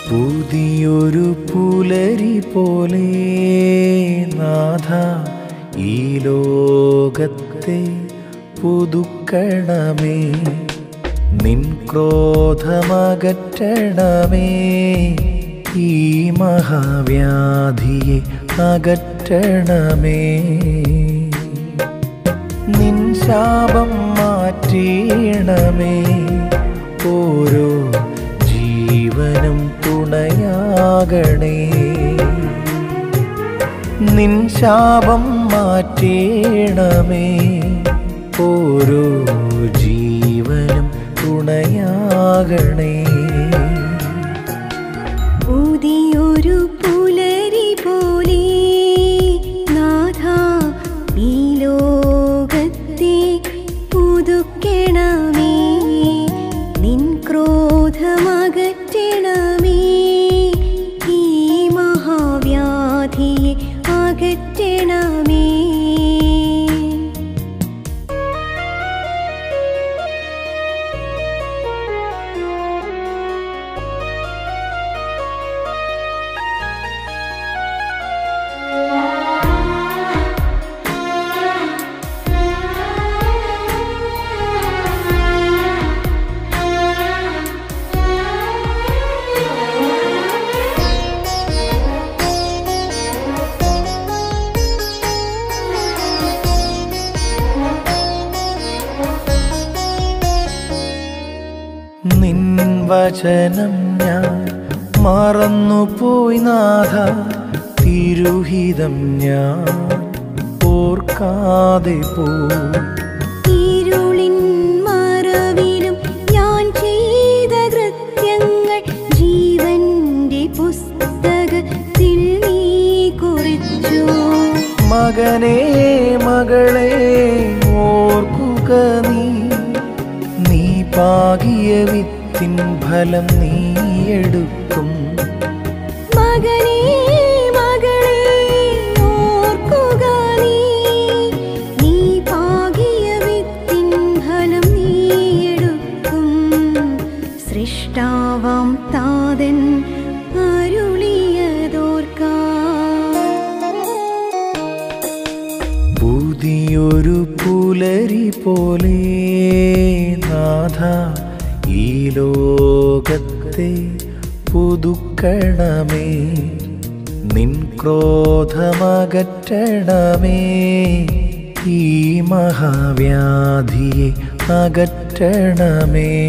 പുതിയൊരു പുലരി പോലെ നാഥ ഈ ലോകത്തെ പുതുക്കണമേ നിൻ ക്രോധമകറ്റണമേ ഈ മഹാവ്യാധിയെ അകറ്റണമേ നിൻ ശാപം മാറ്റണമേ ഓരോ ജീവനും തുണയാകണേ നിൻ ശാപം മാറ്റണമേ ഓരോ ജീവനും തുണയാകണേ പുതിയൊരു പുലരി പോലെ നാഥ ഈ ലോകത്തെ പുതുക്കണമേ നിൻ ക്രോധമകറ്റണമേ ഈ മഹാവ്യാധിയെ അകറ്റണമേ നിൻ വചനം ഞാൻ മറന്നുപോയി നാഥ തിരുഹിതം ഞാൻ ഓർക്കാതെ പോ ഇരുളിൻ മറവിലും ഞാൻ ചെയ്ത കൃത്യങ്ങൾ ജീവന്റെ പുസ്തകത്തിൽ നീ കുറിച്ചു മകനെ മകളെ ഓർക്കുക നീ നീ പാകിയ വിത്തിൻ ഫലം നീ എടുക്കും മകനേ മകളെ ഓർക്കുക നീ നീ പാകിയ വിത്തിൻ ഫലം നീ എടുക്കും സൃഷ്ടാവാം താതൻ അരുളിയതോർക്കാം പുതിയൊരു പുലരി പോലെ നാഥ ഈ ലോകത്തെ പുതുക്കണമേ നിൻ ക്രോധമകറ്റണമേ ഈ മഹാവ്യാധിയെ അകറ്റണമേ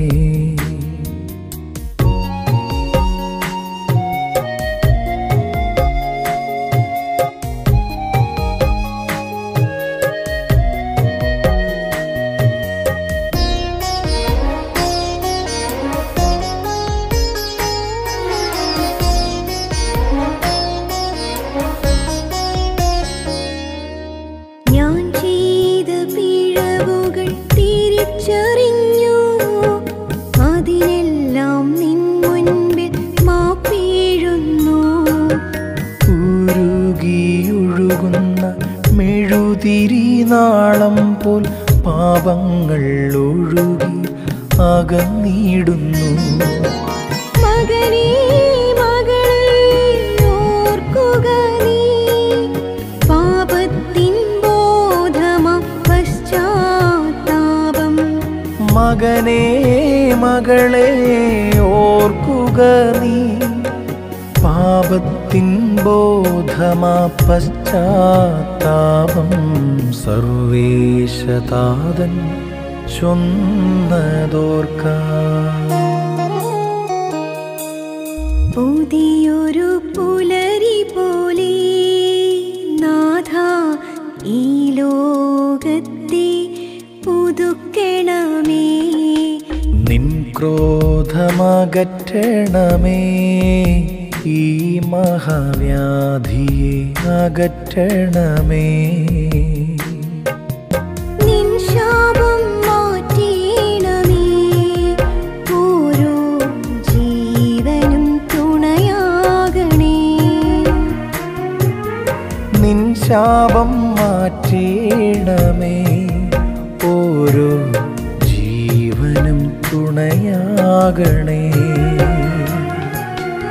ഞാൻ ചെയ്ത പിഴവുകൾ തിരിച്ചറിഞ്ഞു അതിനെല്ലാം നിൻ മുൻപിൽ മാപ്പീഴുന്നു ഉരുകിയൊഴുകുന്ന മെഴുതിരി നാളം പോൽ പാപങ്ങൾ ഒഴുകി അകന്നിടുന്നു മകനേ മകളെ ഓർക്കുക നീ പാപത്തിൻ ബോധമാ പശ്ചാത്താപം മകനെ മകളെ ഓർക്കുക നീ പാപത്തിൻ ബോധമാ പശ്ചാത്താപം സർവേശതാതൻ ചൊന്നതോർക്കാം പുതിയൊരു പുലരി പോലെ നാഥ ഈ ലോകത്തെ പുതുക്കണമേ നിൻ ക്രോധമകറ്റണമേ ഈ മഹാവ്യാധിയെ അകറ്റണമേ നിൻ ശാപം മാറ്റണമേ ഓരോ ജീവനും തുണയാകണേ നിൻ ശാപം മാറ്റണമേ ഓരോ ജീവനും തുണയാകണേ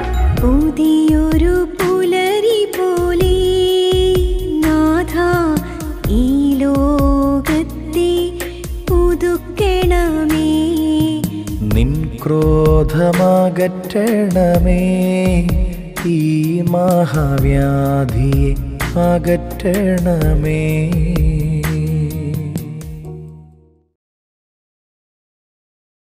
ക്രോധമകറ്റണമേ ഈ മഹാവ്യാധിയെ അകറ്റണമേ